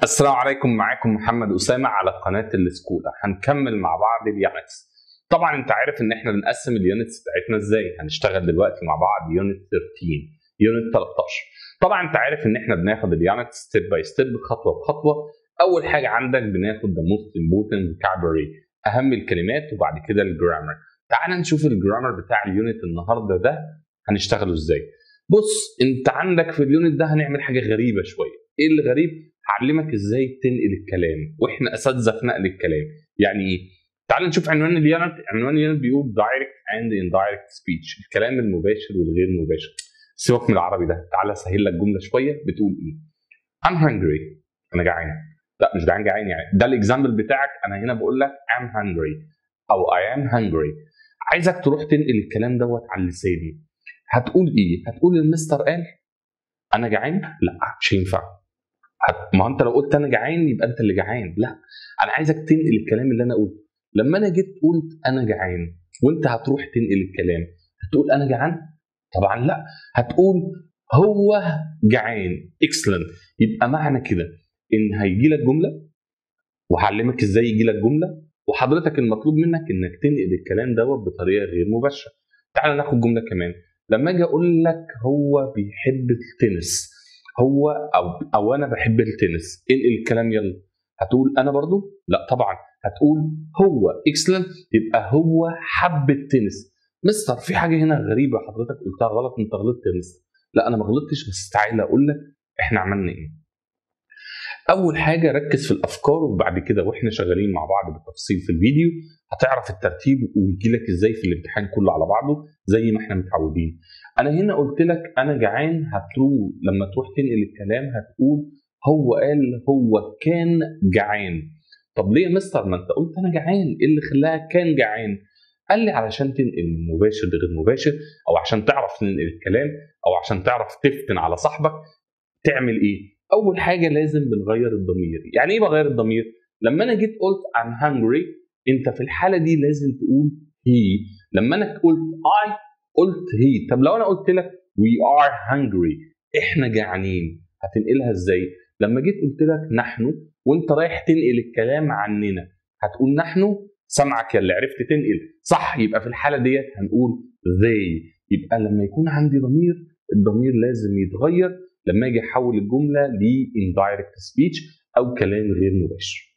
السلام عليكم معاكم محمد اسامه على قناه السكولا هنكمل مع بعض اليونتس طبعا انت عارف ان احنا بنقسم اليونتس بتاعتنا ازاي هنشتغل دلوقتي مع بعض يونت 13 يونت 13 طبعا انت عارف ان احنا بناخد اليونت ستيب باي ستيب خطوه بخطوه اول حاجه عندك بناخد ذا موست امبورتنت vocabulary اهم الكلمات وبعد كده الجرامر تعال نشوف الجرامر بتاع اليونت النهارده ده هنشتغله ازاي بص انت عندك في اليونت ده هنعمل حاجه غريبه شويه ايه اللي غريب هعلمك ازاي تنقل الكلام واحنا اساتذه في نقل الكلام يعني ايه تعال نشوف عنوان اليونت عنوان اليونت بيقول direct and indirect speech الكلام المباشر والغير مباشر سيبك من العربي ده تعال اسهل لك جمله شويه بتقول ايه I'm hungry انا جعان لا مش جعان جعان يعني ده الاكزامبل بتاعك انا هنا بقول لك I'm hungry او I am hungry عايزك تروح تنقل الكلام دوت على لساني هتقول ايه هتقول المستر قال انا جعان لا مش هينفع هت... ما انت لو قلت انا جعان يبقى انت اللي جعان لا انا عايزك تنقل الكلام اللي انا قلته لما انا جيت قلت انا جعان وانت هتروح تنقل الكلام هتقول انا جعان طبعا لا هتقول هو جعان اكسلنت يبقى معنى كده ان هيجي لك جمله وهعلمك ازاي يجي لك جمله وحضرتك المطلوب منك انك تنقل الكلام دوت بطريقه غير مباشره تعال ناخد جمله كمان لما اجي اقول لك هو بيحب التنس هو او او انا بحب التنس انقل الكلام يلا هتقول انا برضو لا طبعا هتقول هو اكسلنت يبقى هو حب التنس مستر في حاجه هنا غريبه حضرتك قلتها غلط انت غلطت يا مستر لا انا ما غلطتش بس تعالى اقول لك احنا عملنا ايه اول حاجه ركز في الافكار وبعد كده واحنا شغالين مع بعض بالتفصيل في الفيديو هتعرف الترتيب ويجي لك ازاي في الامتحان كله على بعضه زي ما احنا متعودين انا هنا قلت لك انا جعان هتروح لما تروح تنقل الكلام هتقول هو قال هو كان جعان طب ليه يا مستر ما انت قلت انا جعان ايه اللي خلاها كان جعان قال لي علشان تنقل من مباشر لغير مباشر او عشان تعرف تنقل الكلام او عشان تعرف تفتن على صاحبك تعمل ايه اول حاجه لازم بنغير الضمير يعني ايه بغير الضمير لما انا جيت قلت I'm hungry انت في الحاله دي لازم تقول he لما انا قلت I قلت he طب لو انا قلت لك we are hungry احنا جعانين هتنقلها ازاي لما جيت قلت لك نحن وانت رايح تنقل الكلام عننا هتقول نحن سمعك يا اللي عرفت تنقل صح يبقى في الحاله ديت هنقول they يبقى لما يكون عندي ضمير الضمير لازم يتغير لما اجي احول الجمله ل indirect speech او كلام غير مباشر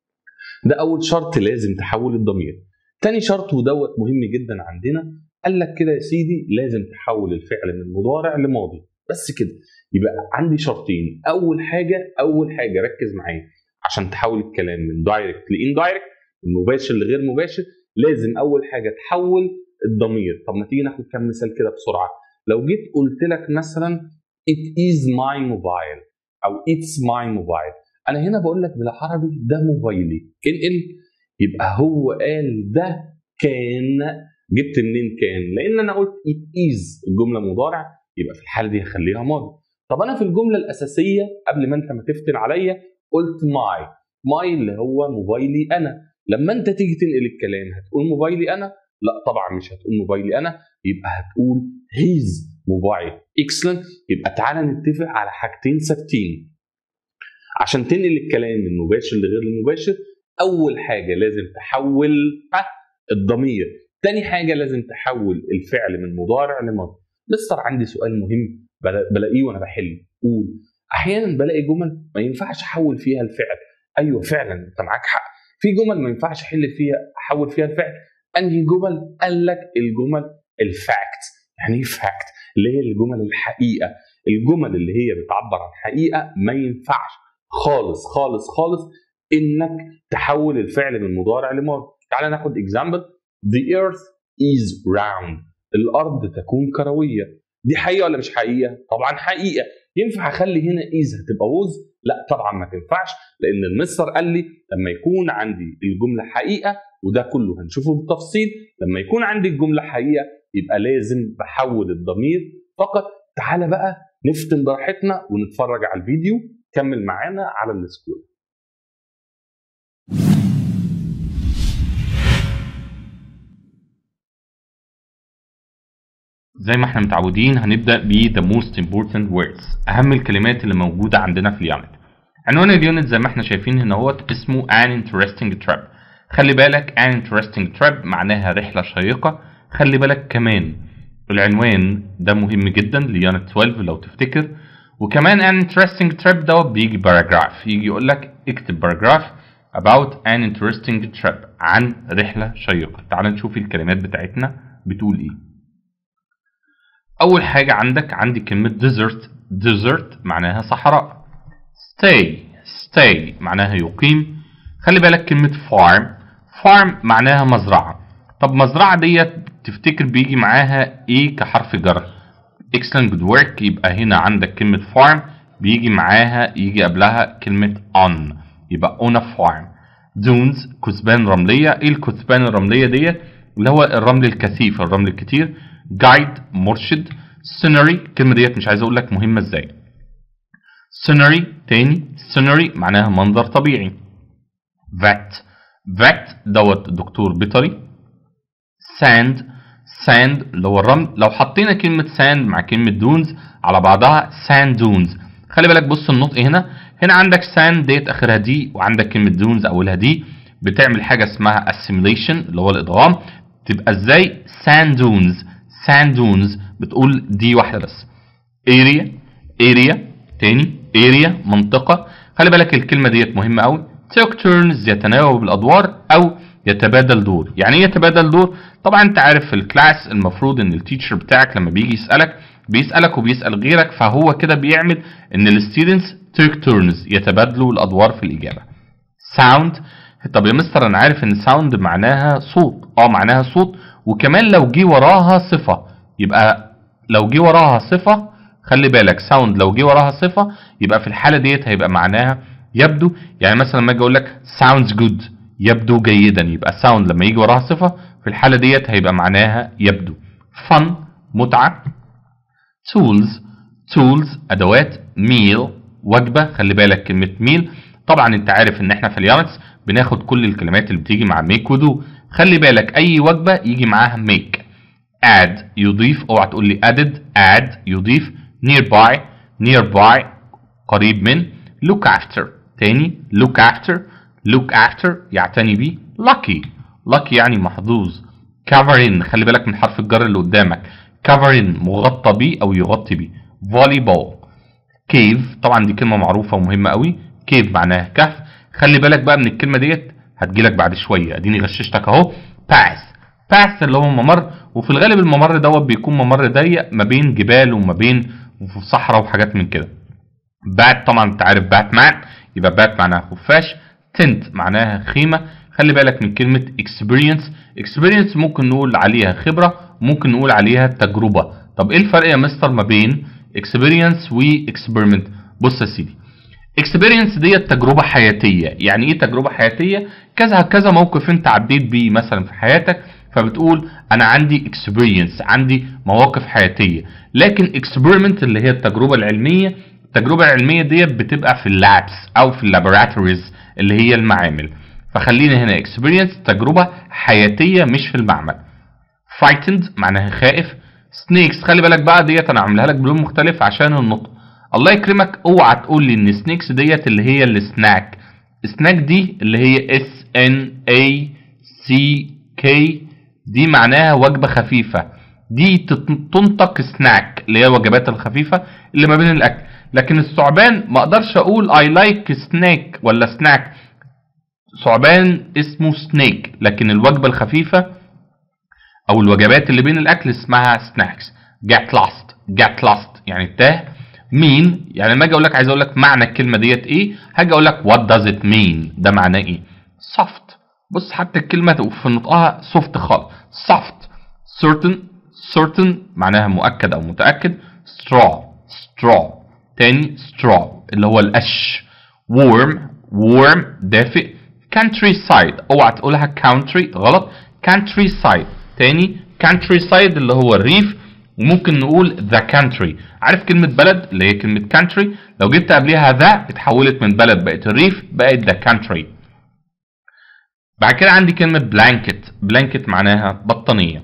ده اول شرط لازم تحول الضمير تاني شرط ودوت مهم جدا عندنا قال لك كده يا سيدي لازم تحول الفعل من مضارع لماضي بس كده يبقى عندي شرطين اول حاجه اول حاجه ركز معايا عشان تحول الكلام من دايركت لاندايركت من مباشر لغير مباشر لازم اول حاجه تحول الضمير طب ما تيجي ناخد كام مثال كده بسرعه لو جيت قلت لك مثلا it is my mobile او it's my mobile انا هنا بقول لك بالعربي ده موبايلي انقل يبقى هو قال ده كان جبت منين كان لان انا قلت it is الجمله مضارع يبقى في الحاله دي هخليها ماضي طب انا في الجمله الاساسيه قبل ما انت ما تفتن عليا قلت my my اللي هو موبايلي انا لما انت تيجي تنقل الكلام هتقول موبايلي انا لا طبعا مش هتقول موبايلي انا يبقى هتقول his موبايل اكسلنت يبقى تعالى نتفق على حاجتين ثابتين عشان تنقل الكلام من مباشر لغير المباشر اول حاجه لازم تحول الضمير تاني حاجه لازم تحول الفعل من مضارع لماضي مستر عندي سؤال مهم بلاقيه وانا بحل قول احيانا بلاقي جمل ما ينفعش احول فيها الفعل ايوه فعلا انت معاك حق في جمل ما ينفعش احل فيها احول فيها الفعل انهي جمل قال لك الجمل الفاكت يعني ايه فاكت اللي هي الجمل الحقيقه الجمل اللي هي بتعبر عن حقيقه ما ينفعش خالص خالص خالص انك تحول الفعل من مضارع لماضي تعال ناخد اكزامبل the earth is round الارض تكون كرويه دي حقيقه ولا مش حقيقه طبعا حقيقه ينفع اخلي هنا is هتبقى was لا طبعا ما تنفعش لان المستر قال لي لما يكون عندي الجمله حقيقه وده كله هنشوفه بالتفصيل لما يكون عندي الجمله حقيقه يبقى لازم بحول الضمير فقط تعالى بقى نفتن براحتنا ونتفرج على الفيديو كمل معانا على السكول زي ما احنا متعودين هنبدأ ب the most important words أهم الكلمات اللي موجودة عندنا في اليونت عنوان اليونت زي ما احنا شايفين هنا هو اسمه an interesting trip خلي بالك an interesting trip معناها رحلة شيقة خلي بالك كمان العنوان ده مهم جدا ليونت 12 لو تفتكر وكمان an interesting trip دوت بيجي باراجراف يجي يقول لك اكتب باراجراف about an interesting trip عن رحلة شيقة تعال نشوف الكلمات بتاعتنا بتقول ايه اول حاجة عندك عندي كلمة desert desert معناها صحراء stay stay معناها يقيم خلي بالك كلمة farm farm معناها مزرعة طب مزرعة ديت تفتكر بيجي معاها ايه كحرف جر excellent good work يبقى هنا عندك كلمة farm بيجي معاها يجي قبلها كلمة on يبقى on a farm dunes كثبان رملية ايه الكثبان الرملية ديت اللي هو الرمل الكثيف الرمل الكتير guide مرشد scenery الكلمة ديت مش عايز اقول لك مهمة ازاي scenery تاني scenery معناها منظر طبيعي vet vet دوت دكتور بيطري sand sand اللي هو الرمل لو حطينا كلمة sand مع كلمة dunes على بعضها sand dunes خلي بالك بص النطق هنا هنا عندك sand ديت اخرها دي وعندك كلمة dunes اولها دي بتعمل حاجة اسمها assimilation اللي هو الادغام تبقى ازاي sand dunes sand dunes بتقول دي واحدة بس area area تاني area منطقة خلي بالك الكلمة ديت مهمة قوي take turns يتناوب الادوار او يتبادل دور يعني ايه يتبادل دور طبعا انت عارف في الكلاس المفروض ان التيتشر بتاعك لما بيجي يسالك بيسالك وبيسال غيرك فهو كده بيعمل ان الستودنتس take turns يتبادلوا الادوار في الاجابه sound طب يا مستر انا عارف ان sound معناها صوت اه معناها صوت وكمان لو جه وراها صفه يبقى لو جه وراها صفه خلي بالك sound لو جه وراها صفه يبقى في الحاله ديت هيبقى معناها يبدو يعني مثلا لما اجي اقول لك sounds good يبدو جيدا يبقى sound لما يجي وراها صفه في الحاله ديت هيبقى معناها يبدو fun متعه tools tools ادوات meal وجبه خلي بالك كلمه meal طبعا انت عارف ان احنا في اليانتس بناخد كل الكلمات اللي بتيجي مع make ودو خلي بالك اي وجبه يجي معاها make add يضيف اوعى تقول لي added add يضيف nearby nearby قريب من look after تاني look after look after يعتني بيه lucky lucky يعني محظوظ cover in خلي بالك من حرف الجر اللي قدامك cover in مغطى بيه او يغطي بيه volleyball cave طبعا دي كلمه معروفه ومهمه قوي cave معناها كهف خلي بالك بقى من الكلمه ديت هتجيلك بعد شويه اديني غششتك اهو pass pass اللي هو ممر وفي الغالب الممر دوت بيكون ممر ضيق ما بين جبال وما بين صحراء وحاجات من كده بات طبعا انت عارف باتمان يبقى بات معناها خفاش تنت معناها خيمه خلي بالك من كلمه experience experience ممكن نقول عليها خبره ممكن نقول عليها تجربه طب ايه الفرق يا مستر ما بين experience و experiment بص يا سيدي experience ديت تجربه حياتيه يعني ايه تجربه حياتيه كذا كذا موقف انت عديت بيه مثلا في حياتك فبتقول انا عندي experience عندي مواقف حياتيه لكن experiment اللي هي التجربه العلميه التجربه العلميه ديت بتبقى في اللابس او في اللابوراتوريز اللي هي المعامل فخلينا هنا experience تجربه حياتيه مش في المعمل frightened معناها خائف snakes خلي بالك بقى ديت انا عاملها لك بلون مختلف عشان النطق الله يكرمك اوعى تقول لي ان سنيكس ديت اللي هي السناك سناك دي اللي هي اس ان اي سي كي دي معناها وجبه خفيفه دي تنطق سناك اللي هي الوجبات الخفيفه اللي ما بين الاكل لكن الثعبان ما اقدرش اقول اي لايك سناك ولا سناك ثعبان اسمه سنيك لكن الوجبه الخفيفه او الوجبات اللي بين الاكل اسمها سناكس get lost get lost يعني تاه مين يعني لما اجي اقول لك عايز اقول لك معنى الكلمه ديت ايه هاجي اقول لك what does it mean ده معناه ايه soft بص حتى الكلمه في نطقها soft خالص soft certain certain معناها مؤكد او متاكد straw straw تاني straw اللي هو القش warm warm دافئ countryside اوعى تقولها country غلط countryside تاني countryside اللي هو الريف وممكن نقول the country عارف كلمة بلد اللي هي كلمة country لو جبت قبلها ذا اتحولت من بلد بقت الريف بقت the country بعد كده عندي كلمة blanket blanket معناها بطانية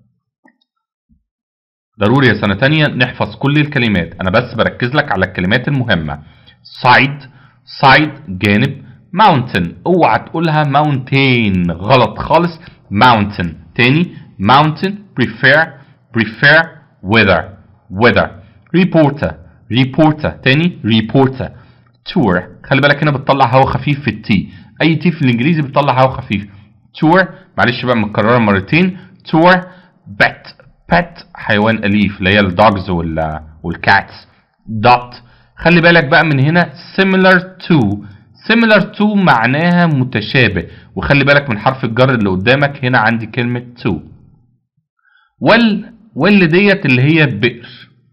ضروري يا سنة تانية نحفظ كل الكلمات أنا بس بركز لك على الكلمات المهمة side side جانب mountain اوعى تقولها mountain غلط خالص mountain تاني mountain prefer prefer weather weather reporter reporter تاني reporter tour خلي بالك هنا بتطلع هوا خفيف في التي اي تي في الانجليزي بتطلع هوا خفيف tour معلش بقى متكرره مرتين tour pet pet حيوان اليف اللي هي الدوجز وال والكاتس dot خلي بالك بقى من هنا similar to similar to معناها متشابه وخلي بالك من حرف الجر اللي قدامك هنا عندي كلمة to well well ديت اللي هي بئر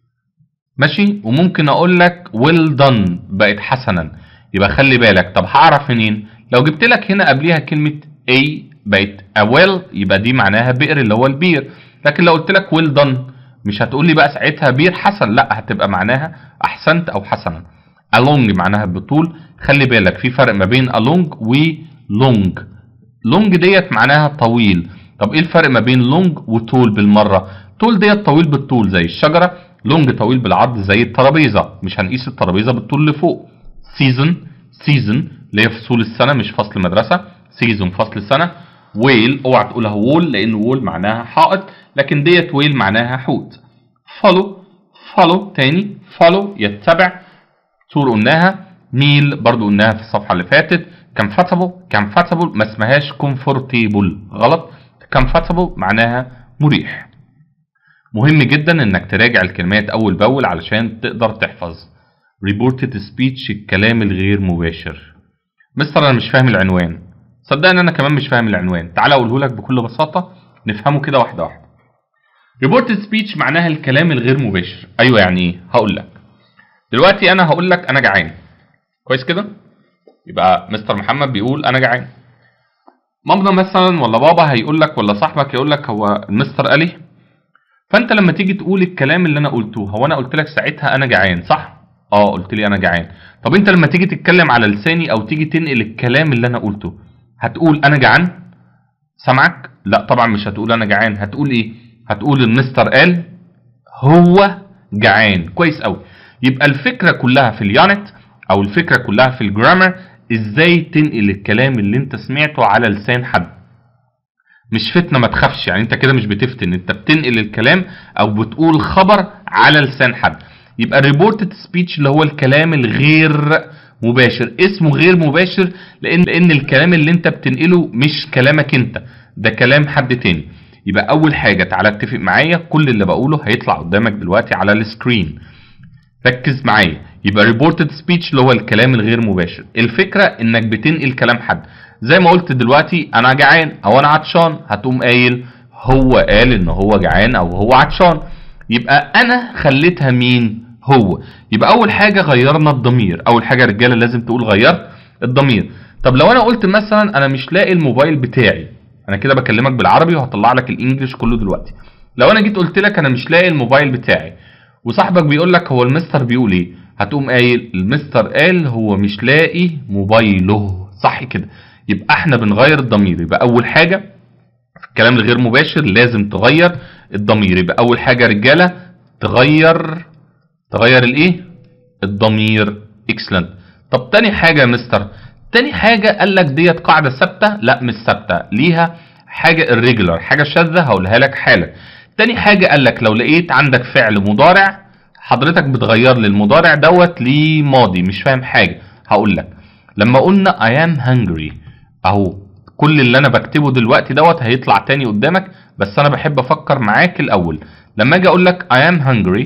ماشي وممكن اقول لك well done بقت حسنا يبقى خلي بالك طب هعرف منين لو جبت لك هنا قبليها كلمة a بقت a well يبقى دي معناها بئر اللي هو البير لكن لو قلت لك well done مش هتقول لي بقى ساعتها بير حسن لا هتبقى معناها احسنت او حسنا along معناها بطول خلي بالك في فرق ما بين along و long long ديت معناها طويل طب ايه الفرق ما بين long وطول بالمره طول ديت طويل بالطول زي الشجره long طويل بالعرض زي الترابيزه مش هنقيس الترابيزه بالطول لفوق season season اللي هي فصول السنه مش فصل مدرسه season فصل السنه ويل اوعى تقولها وول لان وول معناها حائط لكن ديت ويل معناها حوت follow follow تاني follow يتبع تور قلناها ميل برضو قلناها في الصفحة اللي فاتت comfortable comfortable ما اسمهاش comfortable غلط comfortable معناها مريح مهم جدا انك تراجع الكلمات اول باول علشان تقدر تحفظ reported speech الكلام الغير مباشر مستر انا مش فاهم العنوان صدقني انا كمان مش فاهم العنوان تعال اقوله لك بكل بساطة نفهمه كده واحدة واحدة reported speech معناها الكلام الغير مباشر ايوه يعني ايه هقول لك دلوقتي انا هقول لك انا جعان كويس كده يبقى مستر محمد بيقول انا جعان مامنا مثلا ولا بابا هيقول لك ولا صاحبك يقول لك هو المستر قال ايه فانت لما تيجي تقول الكلام اللي انا قلته هو انا قلت لك ساعتها انا جعان صح اه قلت لي انا جعان طب انت لما تيجي تتكلم على لساني او تيجي تنقل الكلام اللي انا قلته هتقول انا جعان سامعك لا طبعا مش هتقول انا جعان هتقول ايه هتقول المستر قال هو جعان كويس قوي يبقى الفكره كلها في اليونت او الفكره كلها في الجرامر ازاي تنقل الكلام اللي انت سمعته على لسان حد مش فتنه ما تخافش يعني انت كده مش بتفتن انت بتنقل الكلام او بتقول خبر على لسان حد يبقى الريبورتد سبيتش اللي هو الكلام الغير مباشر اسمه غير مباشر لان لان الكلام اللي انت بتنقله مش كلامك انت ده كلام حد تاني يبقى اول حاجه تعالى اتفق معايا كل اللي بقوله هيطلع قدامك دلوقتي على السكرين ركز معايا يبقى ريبورتد سبيتش اللي هو الكلام الغير مباشر الفكره انك بتنقل كلام حد زي ما قلت دلوقتي انا جعان او انا عطشان هتقوم قايل هو قال ان هو جعان او هو عطشان يبقى انا خليتها مين هو يبقى اول حاجه غيرنا الضمير اول حاجه رجاله لازم تقول غيرت الضمير طب لو انا قلت مثلا انا مش لاقي الموبايل بتاعي انا كده بكلمك بالعربي وهطلع لك الانجليش كله دلوقتي لو انا جيت قلت لك انا مش لاقي الموبايل بتاعي وصاحبك بيقول لك هو المستر بيقول ايه هتقوم قايل المستر قال هو مش لاقي موبايله صح كده يبقى احنا بنغير الضمير يبقى اول حاجه في الكلام الغير مباشر لازم تغير الضمير يبقى اول حاجه رجاله تغير تغير الايه الضمير اكسلنت طب تاني حاجه يا مستر تاني حاجه قال لك ديت قاعده ثابته لا مش ثابته ليها حاجه الريجولار حاجه شاذه هقولها لك حالا تاني حاجه قال لك لو لقيت عندك فعل مضارع حضرتك بتغير لي المضارع دوت لماضي مش فاهم حاجه هقول لك لما قلنا I am hungry اهو كل اللي انا بكتبه دلوقتي دوت هيطلع تاني قدامك بس انا بحب افكر معاك الاول لما اجي اقول لك I am hungry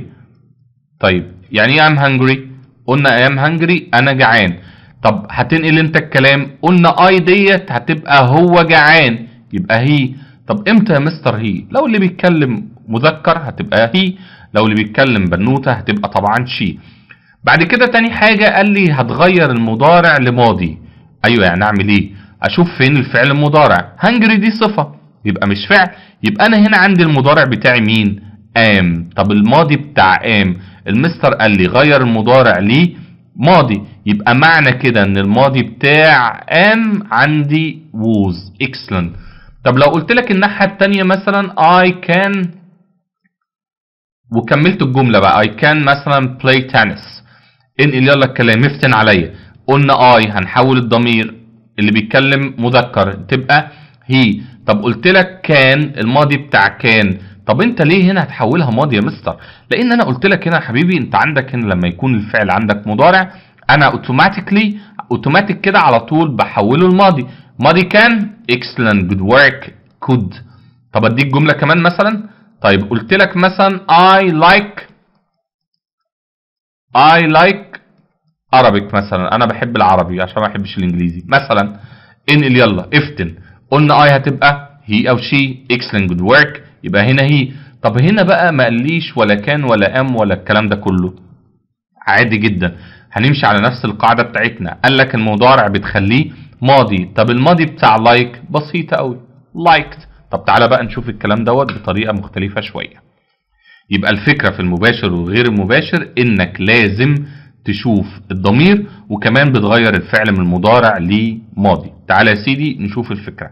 طيب يعني ايه I'm hungry قلنا I am hungry انا جعان طب هتنقل انت الكلام قلنا I ديت هتبقى هو جعان يبقى هي طب امتى يا مستر هي لو اللي بيتكلم مذكر هتبقى هي لو اللي بيتكلم بنوته هتبقى طبعا شي بعد كده تاني حاجة قال لي هتغير المضارع لماضي ايوه يعني اعمل ايه اشوف فين الفعل المضارع هنجري دي صفة يبقى مش فعل يبقى انا هنا عندي المضارع بتاعي مين ام طب الماضي بتاع ام المستر قال لي غير المضارع ليه ماضي يبقى معنى كده ان الماضي بتاع ام عندي was excellent طب لو قلت لك الناحية التانية مثلا I can وكملت الجملة بقى I can مثلا play tennis انقل يلا الكلام افتن عليا قلنا اي هنحول الضمير اللي بيتكلم مذكر تبقى هي طب قلت لك كان الماضي بتاع كان طب انت ليه هنا هتحولها ماضي يا مستر لان انا قلت لك هنا يا حبيبي انت عندك هنا لما يكون الفعل عندك مضارع انا اوتوماتيكلي اوتوماتيك كده على طول بحوله الماضي ماضي كان excellent good work could طب اديك جمله كمان مثلا طيب قلت لك مثلا I like I like Arabic مثلا انا بحب العربي عشان ما بحبش الانجليزي مثلا انقل يلا افتن قلنا I هتبقى he او she excellent good work يبقى هنا هي طب هنا بقى ما قاليش ولا كان ولا ام ولا الكلام ده كله عادي جدا هنمشي على نفس القاعده بتاعتنا قال لك المضارع بتخليه ماضي طب الماضي بتاع لايك like بسيطه قوي liked طب تعالى بقى نشوف الكلام دوت بطريقه مختلفه شويه يبقى الفكره في المباشر والغير المباشر انك لازم تشوف الضمير وكمان بتغير الفعل من المضارع لماضي تعالى يا سيدي نشوف الفكره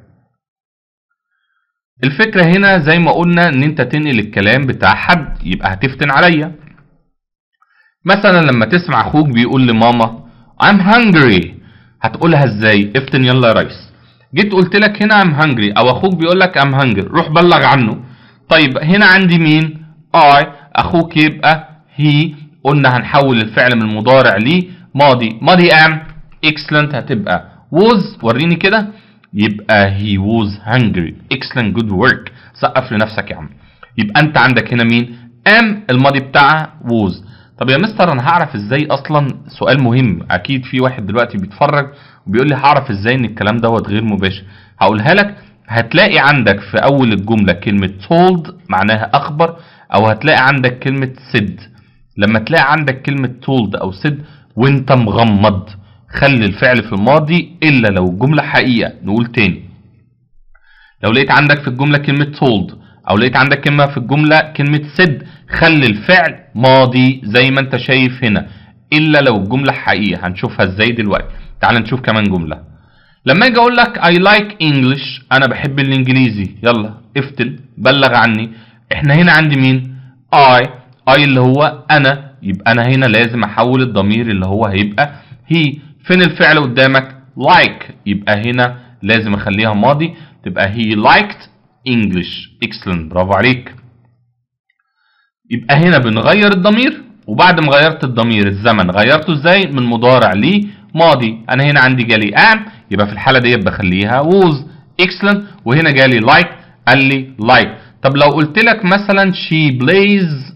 الفكرة هنا زي ما قلنا ان انت تنقل الكلام بتاع حد يبقى هتفتن عليا مثلا لما تسمع اخوك بيقول لماما I'm hungry هتقولها ازاي افتن يلا يا ريس جيت قلت لك هنا I'm hungry او اخوك بيقول لك I'm hungry روح بلغ عنه طيب هنا عندي مين I اخوك يبقى he قلنا هنحول الفعل من المضارع لماضي ماضي am excellent هتبقى was وريني كده يبقى he was hungry excellent good work سقف لنفسك يا عم يبقى انت عندك هنا مين am الماضي بتاعها was طب يا مستر انا هعرف ازاي اصلا سؤال مهم اكيد في واحد دلوقتي بيتفرج وبيقول لي هعرف ازاي ان الكلام دوت غير مباشر هقولها لك هتلاقي عندك في اول الجمله كلمه told معناها اخبر او هتلاقي عندك كلمه said لما تلاقي عندك كلمه told او said وانت مغمض خلي الفعل في الماضي الا لو الجمله حقيقه نقول تاني لو لقيت عندك في الجمله كلمه told او لقيت عندك كلمه في الجمله كلمه said خلي الفعل ماضي زي ما انت شايف هنا الا لو الجمله حقيقه هنشوفها ازاي دلوقتي تعال نشوف كمان جمله لما اجي اقول لك I like English انا بحب الانجليزي يلا افتل بلغ عني احنا هنا عندي مين I I اللي هو انا يبقى انا هنا لازم احول الضمير اللي هو هيبقى he فين الفعل قدامك like يبقى هنا لازم اخليها ماضي تبقى he liked English excellent برافو عليك يبقى هنا بنغير الضمير وبعد ما غيرت الضمير الزمن غيرته ازاي من مضارع لماضي انا هنا عندي جالي am يبقى في الحاله ديت بخليها was excellent وهنا جالي like قال لي like طب لو قلت لك مثلا she plays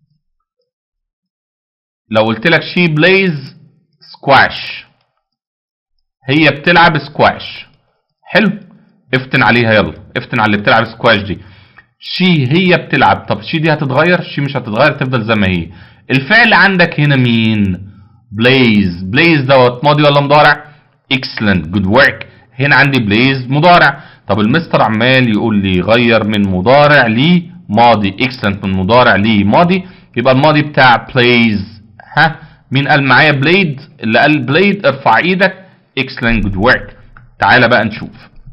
لو قلت لك she plays squash هي بتلعب سكواش حلو افتن عليها يلا افتن على اللي بتلعب سكواش دي شي هي بتلعب طب شي دي هتتغير شي مش هتتغير تفضل زي ما هي الفعل عندك هنا مين بلايز بلايز دوت ماضي ولا مضارع excellent good work هنا عندي بلايز مضارع طب المستر عمال يقول لي غير من مضارع لماضي excellent من مضارع لماضي يبقى الماضي بتاع plays ها مين قال معايا بليد اللي قال بليد ارفع ايدك excellent good work تعالى بقى نشوف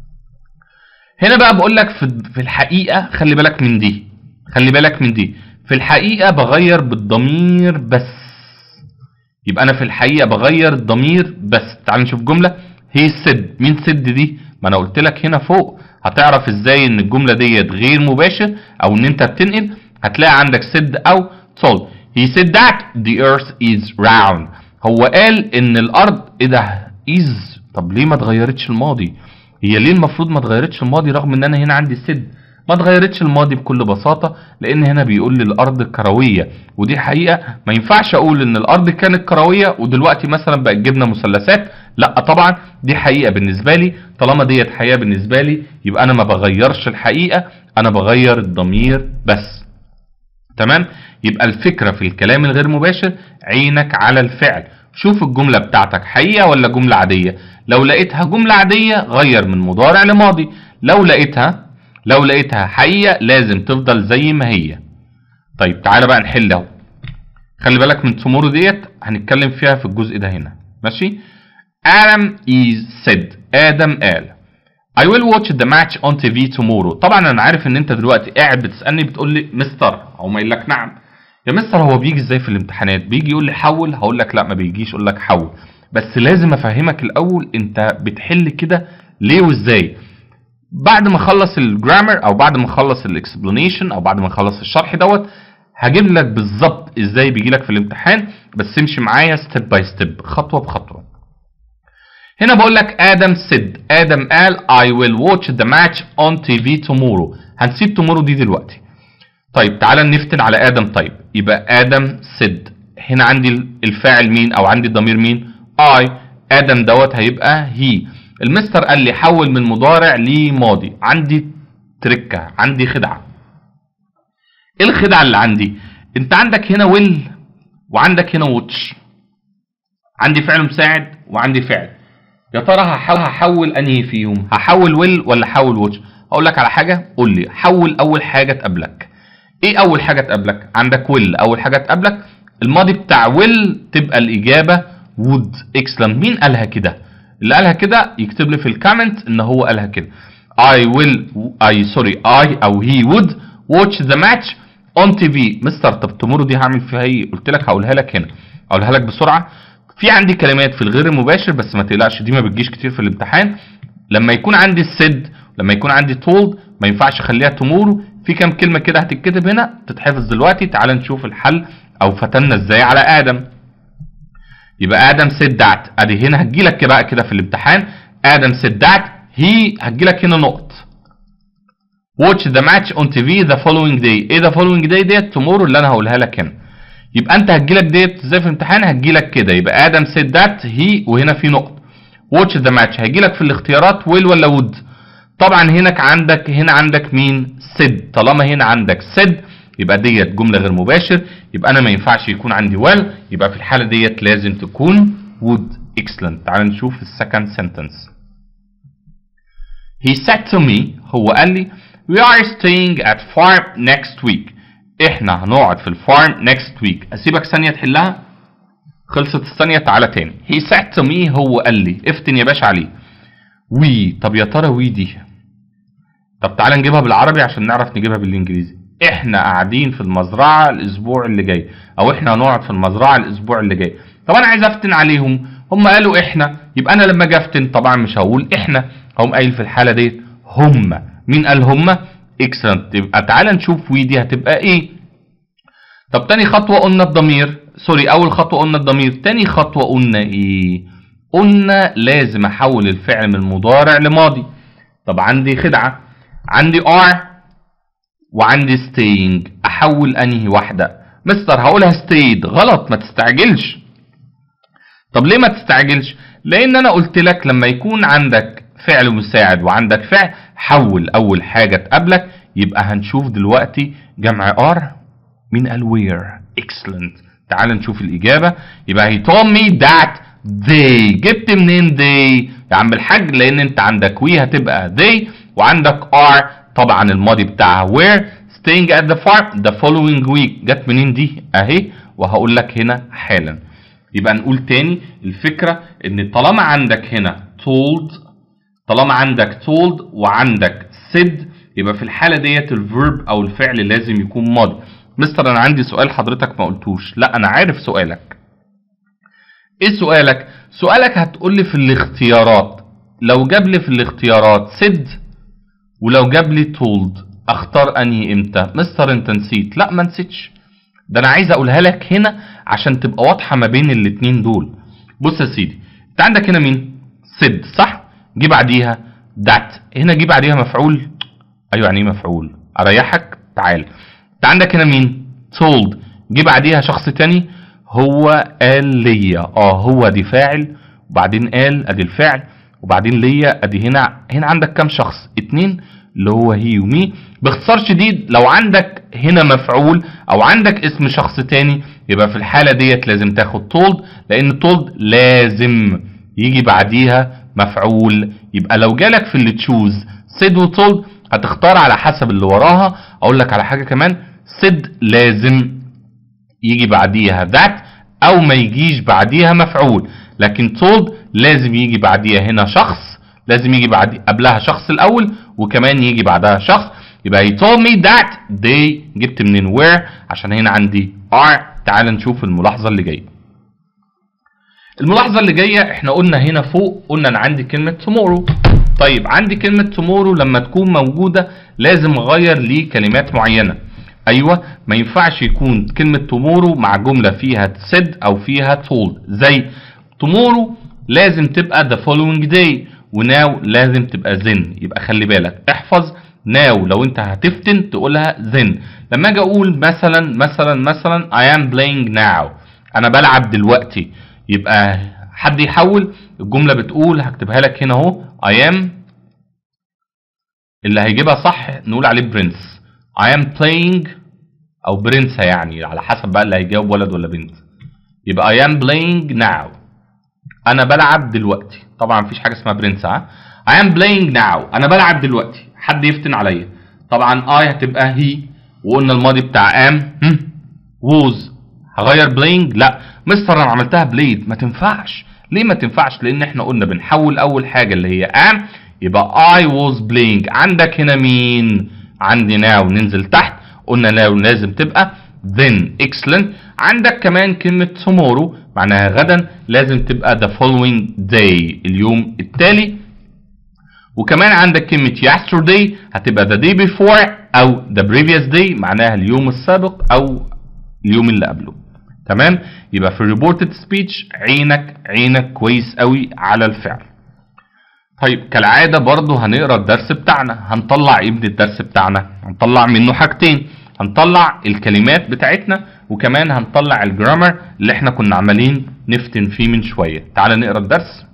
هنا بقى بقول لك في في الحقيقه خلي بالك من دي خلي بالك من دي في الحقيقه بغير بالضمير بس يبقى انا في الحقيقه بغير الضمير بس تعال نشوف جمله هي سد مين سد دي ما انا قلت لك هنا فوق هتعرف ازاي ان الجمله ديت غير مباشر او ان انت بتنقل هتلاقي عندك سد او told he said that the earth is round هو قال ان الارض ايه ده is طب ليه ما اتغيرتش الماضي هي ليه المفروض ما اتغيرتش الماضي رغم ان انا هنا عندي سد ما اتغيرتش الماضي بكل بساطة لان هنا بيقول لي الارض كروية ودي حقيقة ما ينفعش اقول ان الارض كانت كروية ودلوقتي مثلا بقت جبنة مثلثات لا طبعا دي حقيقة بالنسبة لي طالما ديت حقيقة بالنسبة لي يبقى انا ما بغيرش الحقيقة انا بغير الضمير بس تمام يبقى الفكرة في الكلام الغير مباشر عينك على الفعل شوف الجملة بتاعتك حقيقة ولا جملة عادية لو لقيتها جملة عادية غير من مضارع لماضي لو لقيتها لو لقيتها حقيقة لازم تفضل زي ما هي طيب تعالى بقى نحل اهو خلي بالك من tomorrow ديت هنتكلم فيها في الجزء ده هنا ماشي Adam is said آدم قال I will watch the match on TV tomorrow طبعا انا عارف ان انت دلوقتي قاعد بتسألني بتقول لي مستر او ما لك نعم يا مستر هو بيجي ازاي في الامتحانات بيجي يقول لي حول هقول لك لا ما بيجيش اقول لك حول بس لازم افهمك الاول انت بتحل كده ليه وازاي بعد ما اخلص الجرامر او بعد ما اخلص الاكسبلانيشن او بعد ما اخلص الشرح دوت هجيب لك بالظبط ازاي بيجي لك في الامتحان بس امشي معايا ستيب باي ستيب خطوه بخطوه هنا بقول لك ادم سيد ادم قال I will watch the match on TV tomorrow هنسيب tomorrow دي دلوقتي طيب تعالى نفتن على ادم طيب يبقى ادم سيد هنا عندي الفاعل مين او عندي الضمير مين I ادم دوت هيبقى هي المستر قال لي حول من مضارع لماضي عندي تركه عندي خدعه ايه الخدعه اللي عندي انت عندك هنا ويل وعندك هنا واتش عندي فعل مساعد وعندي فعل يا ترى هحاول هحول انهي فيهم هحول ويل ولا هحول واتش اقول لك على حاجه قول لي حول اول حاجه تقابلك ايه اول حاجه تقابلك عندك ويل اول حاجه تقابلك الماضي بتاع ويل تبقى الاجابه وود اكسلنت مين قالها كده اللي قالها كده يكتب لي في الكومنت ان هو قالها كده I will I sorry I او he would watch the match on TV مستر طب تمر دي هعمل فيها ايه قلت لك هقولها لك هنا اقولها لك بسرعه في عندي كلمات في الغير المباشر بس ما تقلقش دي ما بتجيش كتير في الامتحان لما يكون عندي السد لما يكون عندي told ما ينفعش اخليها tomorrow في كام كلمه كده هتتكتب هنا تتحفظ دلوقتي تعال نشوف الحل او فتنا ازاي على ادم يبقى ادم said that ادي هنا هتجيلك بقى كده في الامتحان ادم said that he هتجيلك هنا نقط watch the match on TV the following day ايه the following day ديت tomorrow اللي انا هقولها لك هنا يبقى انت هتجيلك ديت ازاي في الامتحان هتجيلك كده يبقى ادم said that he وهنا في نقط watch the match هيجيلك في الاختيارات will ولا would طبعا هناك عندك هنا عندك مين said طالما هنا عندك said يبقى ديت جمله غير مباشر يبقى انا ما ينفعش يكون عندي well يبقى في الحاله ديت لازم تكون would excellent تعال نشوف السكند sentence he said to me هو قال لي we are staying at farm next week احنا هنقعد في الفارم next week اسيبك ثانيه تحلها خلصت الثانيه تعالى تاني he said to me هو قال لي افتن يا باشا عليه وي طب يا ترى وي دي طب تعالى نجيبها بالعربي عشان نعرف نجيبها بالانجليزي احنا قاعدين في المزرعه الاسبوع اللي جاي او احنا هنقعد في المزرعه الاسبوع اللي جاي طب انا عايز افتن عليهم هم قالوا احنا يبقى انا لما اجي افتن طبعا مش هقول احنا هقوم قايل في الحاله ديت هم مين قال هم اكسلنت يبقى تعالى نشوف وي دي هتبقى ايه طب تاني خطوه قلنا الضمير سوري اول خطوه قلنا الضمير تاني خطوه قلنا ايه قلنا لازم احول الفعل من مضارع لماضي طب عندي خدعه عندي are وعندي staying احول انهي واحده مستر هقولها stayed غلط ما تستعجلش طب ليه ما تستعجلش لان انا قلت لك لما يكون عندك فعل مساعد وعندك فعل حول اول حاجه تقابلك يبقى هنشوف دلوقتي جمع are مين قال where excellent تعال نشوف الاجابه يبقى he told me that they جبت منين they يا عم الحاج لان انت عندك we هتبقى they وعندك are طبعا الماضي بتاعها where staying at the farm the following week جت منين دي اهي وهقول لك هنا حالا يبقى نقول تاني الفكره ان طالما عندك هنا told طالما عندك told وعندك said يبقى في الحاله ديت الفيرب او الفعل لازم يكون ماضي مستر انا عندي سؤال حضرتك ما قلتوش لا انا عارف سؤالك ايه سؤالك سؤالك هتقول لي في الاختيارات لو جاب لي في الاختيارات said ولو جاب لي told اختار انهي امتى مستر انت نسيت لا ما نسيتش ده انا عايز اقولها لك هنا عشان تبقى واضحه ما بين الاتنين دول بص يا سيدي انت عندك هنا مين said صح جه بعديها that هنا جه بعديها مفعول ايوه يعني ايه مفعول اريحك تعال انت عندك هنا مين told جه بعديها شخص تاني هو قال ليا اه هو دي فاعل وبعدين قال ادي الفعل وبعدين ليا ادي هنا هنا عندك كام شخص اتنين اللي هو هي ومي باختصار شديد لو عندك هنا مفعول او عندك اسم شخص تاني يبقى في الحاله ديت لازم تاخد told لان told لازم يجي بعديها مفعول يبقى لو جالك في اللي تشوز said و told هتختار على حسب اللي وراها اقول لك على حاجه كمان said لازم يجي بعديها that او ما يجيش بعديها مفعول لكن told لازم يجي بعديها هنا شخص لازم يجي بعد قبلها شخص الاول وكمان يجي بعدها شخص يبقى he told me that they جبت منين where عشان هنا عندي are تعال نشوف الملاحظه اللي جايه الملاحظة اللي جاية احنا قلنا هنا فوق قلنا انا عندي كلمة tomorrow طيب عندي كلمة tomorrow لما تكون موجودة لازم اغير ليه كلمات معينة ايوه ما ينفعش يكون كلمة tomorrow مع جملة فيها said او فيها told زي tomorrow لازم تبقى the following day وناو لازم تبقى then يبقى خلي بالك احفظ ناو لو انت هتفتن تقولها then لما اجي اقول مثلا مثلا مثلا I am playing now انا بلعب دلوقتي يبقى حد يحول الجمله بتقول هكتبها لك هنا اهو I am اللي هيجيبها صح نقول عليه برنس I am playing او برنسة يعني على حسب بقى اللي هيجاوب ولد ولا بنت يبقى I am playing now انا بلعب دلوقتي طبعا مفيش حاجه اسمها برنس ها I am playing now انا بلعب دلوقتي حد يفتن عليا طبعا I هتبقى he وقلنا الماضي بتاع am هم، was هغير playing لا مستر انا عملتها بليد ما تنفعش ليه ما تنفعش لان احنا قلنا بنحول اول حاجه اللي هي am يبقى I was playing عندك هنا مين عندي now ننزل تحت قلنا now لازم تبقى then excellent عندك كمان كلمة tomorrow معناها غدا لازم تبقى the following day اليوم التالي وكمان عندك كلمة yesterday هتبقى the day before أو the previous day معناها اليوم السابق أو اليوم اللي قبله تمام يبقى في reported speech عينك عينك كويس قوي على الفعل طيب كالعادة برضو هنقرا الدرس بتاعنا هنطلع ايه من الدرس بتاعنا هنطلع منه حاجتين هنطلع الكلمات بتاعتنا وكمان هنطلع الجرامر اللي احنا كنا عمالين نفتن فيه من شوية تعال نقرا الدرس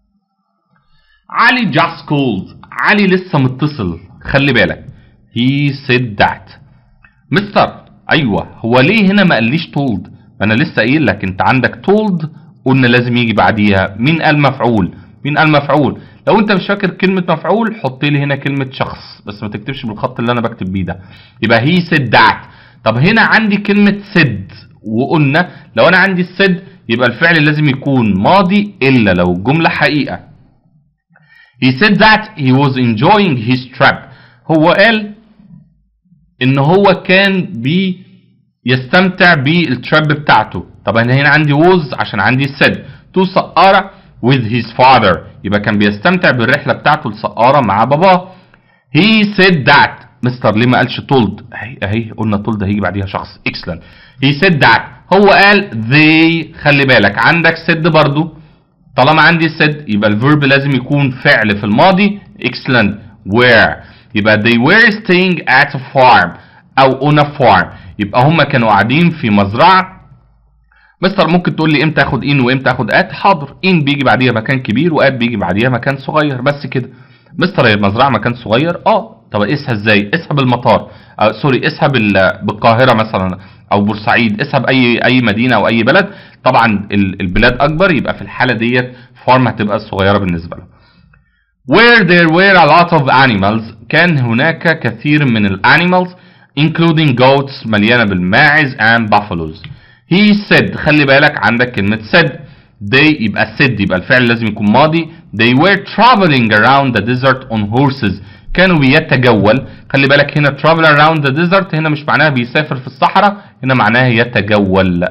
علي just called علي لسه متصل خلي بالك he said that مستر ايوه هو ليه هنا ما قاليش told ما انا لسه قايل لك انت عندك told قلنا لازم يجي بعديها مين قال مفعول مين قال مفعول لو انت مش فاكر كلمه مفعول حط لي هنا كلمه شخص بس ما تكتبش بالخط اللي انا بكتب بيه ده يبقى he said that طب هنا عندي كلمه said وقلنا لو انا عندي said يبقى الفعل لازم يكون ماضي الا لو الجمله حقيقه he said that he was enjoying his trip هو قال ان هو كان بي يستمتع بالتراب بتاعته طب انا هنا عندي was عشان عندي said to سقارة with his father يبقى كان بيستمتع بالرحلة بتاعته لسقارة مع باباه he said that مستر ليه ما قالش told اهي اهي قلنا told هيجي بعديها شخص excellent he said that هو قال they خلي بالك عندك said برضو طالما عندي said يبقى الفيرب لازم يكون فعل في الماضي excellent where يبقى they were staying at a farm او on a farm يبقى هم كانوا قاعدين في مزرعه مستر ممكن تقول لي امتى اخد ان وامتى اخد ات حاضر ان بيجي بعديها مكان كبير وات بيجي بعديها مكان صغير بس كده مستر هي المزرعه مكان صغير اه طب قيسها ازاي قيسها بالمطار آه سوري قيسها بال- بالقاهره مثلا او بورسعيد قيسها باي اي مدينه او اي بلد طبعا ال- البلاد اكبر يبقى في الحاله ديت فارم هتبقى صغيره بالنسبه له where there were a lot of animals كان هناك كثير من الانيمالز including goats مليانة بالماعز and buffaloes he said خلي بالك عندك كلمة said they يبقى said يبقى الفعل لازم يكون ماضي they were traveling around the desert on horses كانوا بيتجول خلي بالك هنا travel around the desert هنا مش معناها بيسافر في الصحراء هنا معناها يتجول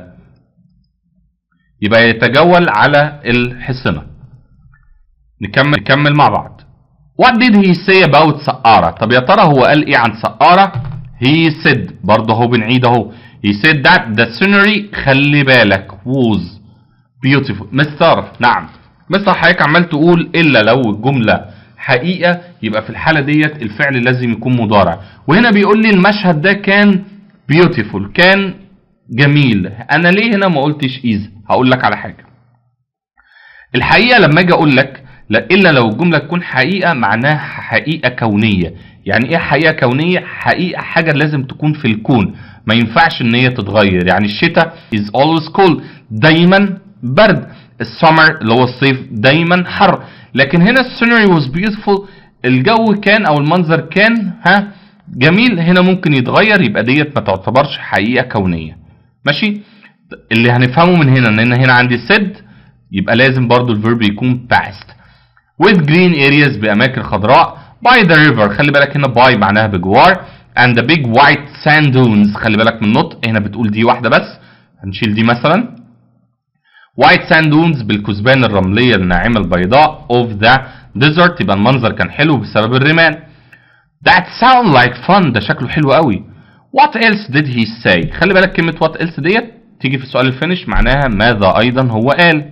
يبقى يتجول على الحصنة نكمل نكمل مع بعض What did he say about سقارة؟ طب يا ترى هو قال ايه عن سقارة؟ He said برضه هو بنعيد اهو He said that the scenery خلي بالك was beautiful مستر نعم مستر حضرتك عمال تقول الا لو الجملة حقيقة يبقى في الحالة ديت الفعل لازم يكون مضارع وهنا بيقول لي المشهد ده كان beautiful كان جميل انا ليه هنا ما قلتش easy هقول لك على حاجة الحقيقه لما اجي اقول لك لا الا لو الجمله تكون حقيقه معناها حقيقه كونيه يعني ايه حقيقه كونيه حقيقه حاجه لازم تكون في الكون ما ينفعش ان هي تتغير يعني الشتاء is always cold دايما برد السمر اللي هو الصيف دايما حر لكن هنا السينري was beautiful الجو كان او المنظر كان ها جميل هنا ممكن يتغير يبقى ديت ما تعتبرش حقيقه كونيه ماشي اللي هنفهمه من هنا ان هنا عندي said يبقى لازم برضو الفيرب يكون past with green areas بأماكن خضراء by the river خلي بالك هنا by معناها بجوار and the big white sand dunes خلي بالك من النطق هنا بتقول دي واحدة بس هنشيل دي مثلا وايت ساند دونز بالكثبان الرمليه الناعمه البيضاء اوف ذا ديزرت يبقى المنظر كان حلو بسبب الرمال That sound like fun ده شكله حلو قوي What else did he say خلي بالك كلمة what else ديت تيجي في السؤال الفينش معناها ماذا أيضا هو قال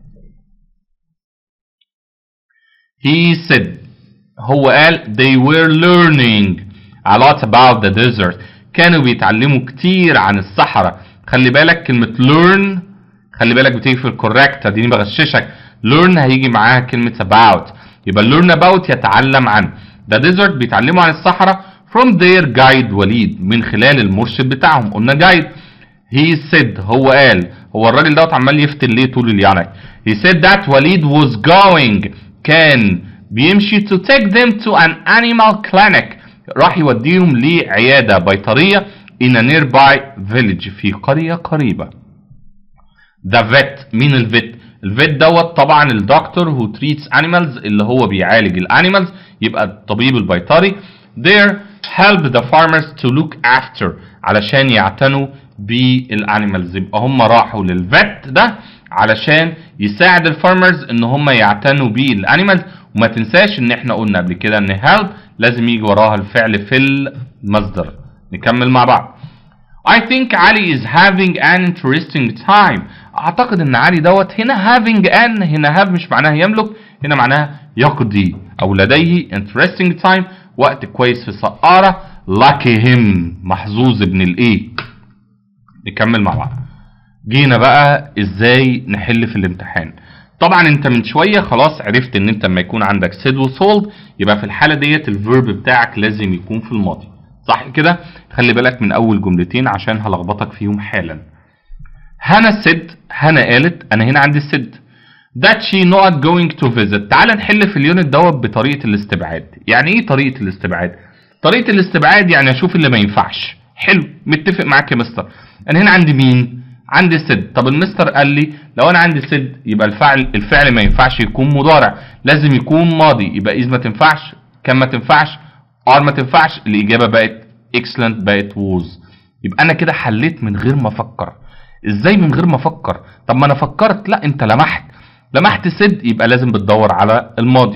He said هو قال they were learning a lot about the desert كانوا بيتعلموا كتير عن الصحراء خلي بالك كلمة learn خلي بالك بتيجي في الكوريكت اديني بغششك learn هيجي معاها كلمة about يبقى learn about يتعلم عن the desert بيتعلموا عن الصحراء from their guide وليد من خلال المرشد بتاعهم قلنا guide he said هو قال هو الراجل دوت عمال يفتن ليه طول اليعنى he said that وليد was going كان بيمشي to take them to an animal clinic راح يوديهم لعيادة بيطرية in a nearby village في قرية قريبة the vet مين الفيت الفيت دوت طبعا الدكتور who treats animals اللي هو بيعالج الانيمالز يبقى الطبيب البيطري there help the farmers to look after علشان يعتنوا بالانيمالز يبقى هم راحوا للفيت ده علشان يساعد الفارمرز ان هم يعتنوا بالانيمالز وما تنساش ان احنا قلنا قبل كده ان help لازم يجي وراها الفعل في المصدر نكمل مع بعض I think علي is having an interesting time اعتقد ان علي دوت هنا having an هنا have مش معناها يملك هنا معناها يقضي او لديه interesting time وقت كويس في سقارة lucky him محظوظ ابن الايه نكمل مع بعض جينا بقى ازاي نحل في الامتحان طبعا انت من شويه خلاص عرفت ان انت لما يكون عندك سيد وسولد يبقى في الحاله ديت الفيرب بتاعك لازم يكون في الماضي صح كده خلي بالك من اول جملتين عشان هلخبطك فيهم حالا هنا سيد هنا قالت انا هنا عندي سيد that she not going to visit تعال نحل في اليونت دوت بطريقه الاستبعاد يعني ايه طريقه الاستبعاد طريقه الاستبعاد يعني اشوف اللي ما ينفعش حلو متفق معاك يا مستر انا هنا عندي مين عندي سد طب المستر قال لي لو انا عندي سد يبقى الفعل الفعل ما ينفعش يكون مضارع لازم يكون ماضي يبقى اذا ما تنفعش كان ما تنفعش ار ما تنفعش الاجابه بقت excellent بقت was يبقى انا كده حليت من غير ما افكر ازاي من غير ما افكر طب ما انا فكرت لا انت لمحت لمحت سد يبقى لازم بتدور على الماضي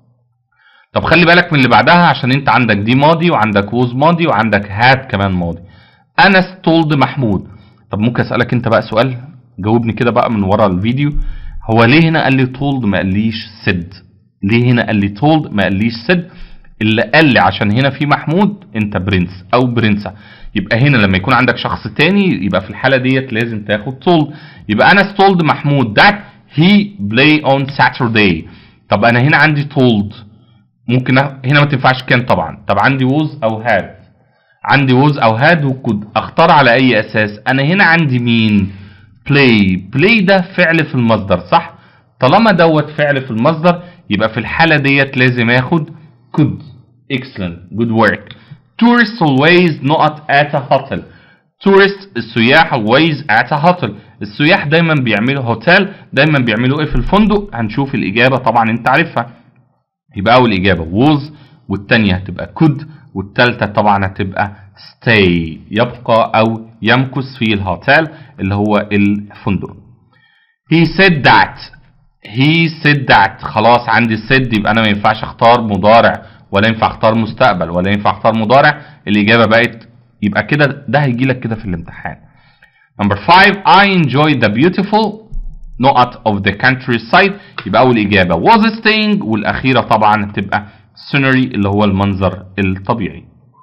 طب خلي بالك من اللي بعدها عشان انت عندك دي ماضي وعندك ووز ماضي وعندك هات كمان ماضي انس تولد محمود طب ممكن اسالك انت بقى سؤال جاوبني كده بقى من ورا الفيديو هو ليه هنا قال لي تولد ما قاليش سد ليه هنا قال لي تولد ما قاليش سد اللي قال لي عشان هنا في محمود انت برنس او برنسة يبقى هنا لما يكون عندك شخص تاني يبقى في الحالة ديت لازم تاخد تولد يبقى انا تولد محمود that he play on Saturday طب انا هنا عندي تولد ممكن أ- هنا ما تنفعش كان طبعا طب عندي ووز او هاد عندي ووز او هاد وكود اختار على اي اساس انا هنا عندي مين بلاي بلاي ده فعل في المصدر صح طالما دوت فعل في المصدر يبقى في الحالة ديت لازم اخد could excellent good work tourists always not at a hotel tourists السياح always at a hotel السياح دايما بيعملوا هوتيل دايما بيعملوا ايه في الفندق هنشوف الاجابة طبعا انت عارفها يبقى اول اجابة was والتانية هتبقى could والتالتة طبعا هتبقى stay يبقى او يمكث في الهوتيل اللي هو الفندق he said that he said that خلاص عندي said يبقى انا ما ينفعش اختار مضارع ولا ينفع اختار مستقبل ولا ينفع اختار مضارع الاجابه بقت يبقى كده ده هيجي لك كده في الامتحان number 5 I enjoy the beautiful نقط of the countryside يبقى اول اجابه was staying والاخيره طبعا هتبقى scenery اللي هو المنظر الطبيعي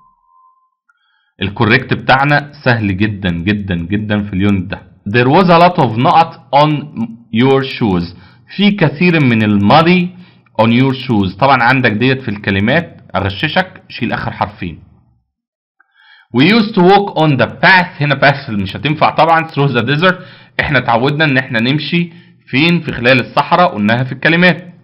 الكوريكت بتاعنا سهل جدا جدا جدا في اليونت ده there was a lot of نقط on your shoes في كثير من الماضي on your shoes طبعا عندك ديت في الكلمات اغششك شيل اخر حرفين we used to walk on the path هنا path مش هتنفع طبعا through the desert احنا اتعودنا ان احنا نمشي فين في خلال الصحراء قلناها في الكلمات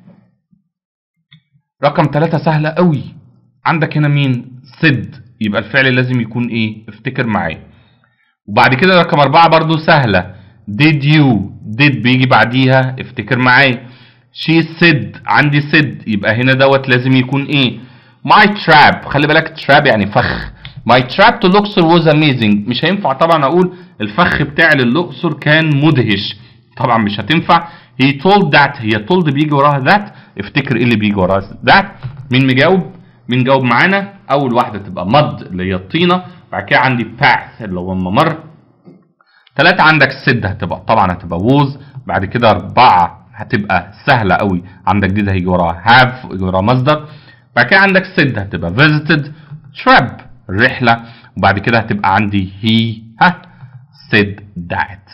رقم ثلاثة سهلة قوي عندك هنا مين سد يبقى الفعل لازم يكون ايه افتكر معايا وبعد كده رقم أربعة برضو سهلة did you did بيجي بعديها افتكر معايا she said عندي said يبقى هنا دوت لازم يكون ايه my trap خلي بالك trap يعني فخ my trap to Luxor was amazing مش هينفع طبعا اقول الفخ بتاعي للأقصر كان مدهش طبعا مش هتنفع he told that هي told بيجي وراها that افتكر ايه اللي بيجي وراها that مين مجاوب مين جاوب معانا اول واحده تبقى mud اللي هي الطينه بعد كده عندي path اللي هو الممر ثلاثة عندك سد هتبقى طبعا هتبقى ووز بعد كده أربعة هتبقى سهلة قوي عندك دي ده هيجي وراها have ويجي وراها مصدر بعد كده عندك سد هتبقى visited trip الرحلة وبعد كده هتبقى عندي he ها said that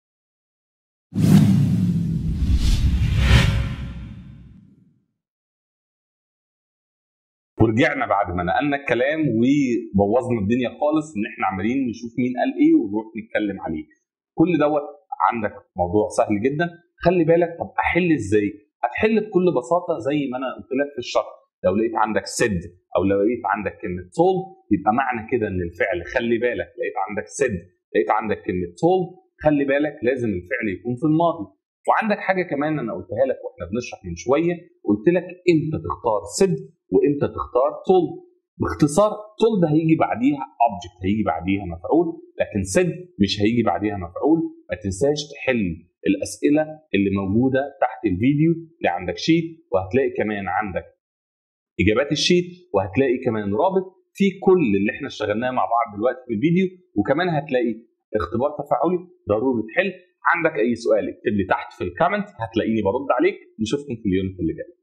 ورجعنا بعد ما نقلنا الكلام وبوظنا الدنيا خالص ان احنا عمالين نشوف مين قال ايه ونروح نتكلم عليه كل دوت عندك موضوع سهل جدا خلي بالك طب احل ازاي هتحل بكل بساطه زي ما انا قلت لك في الشرح لو لقيت عندك سد او لو لقيت عندك كلمه طول يبقى معنى كده ان الفعل خلي بالك لقيت عندك سد لقيت عندك كلمه طول خلي بالك لازم الفعل يكون في الماضي وعندك حاجه كمان انا قلتها لك واحنا بنشرح من شويه قلت لك امتى تختار سد وامتى تختار طول باختصار طول ده هيجي بعديها اوبجكت هيجي بعديها مفعول لكن سد مش هيجي بعديها مفعول ما تنساش تحل الاسئله اللي موجوده تحت الفيديو اللي عندك شيت وهتلاقي كمان عندك اجابات الشيت وهتلاقي كمان رابط في كل اللي احنا اشتغلناه مع بعض دلوقتي في الفيديو وكمان هتلاقي اختبار تفاعلي ضروري تحل عندك اي سؤال اكتب لي تحت في الكومنت هتلاقيني برد عليك نشوفكم في اليوم اللي جاي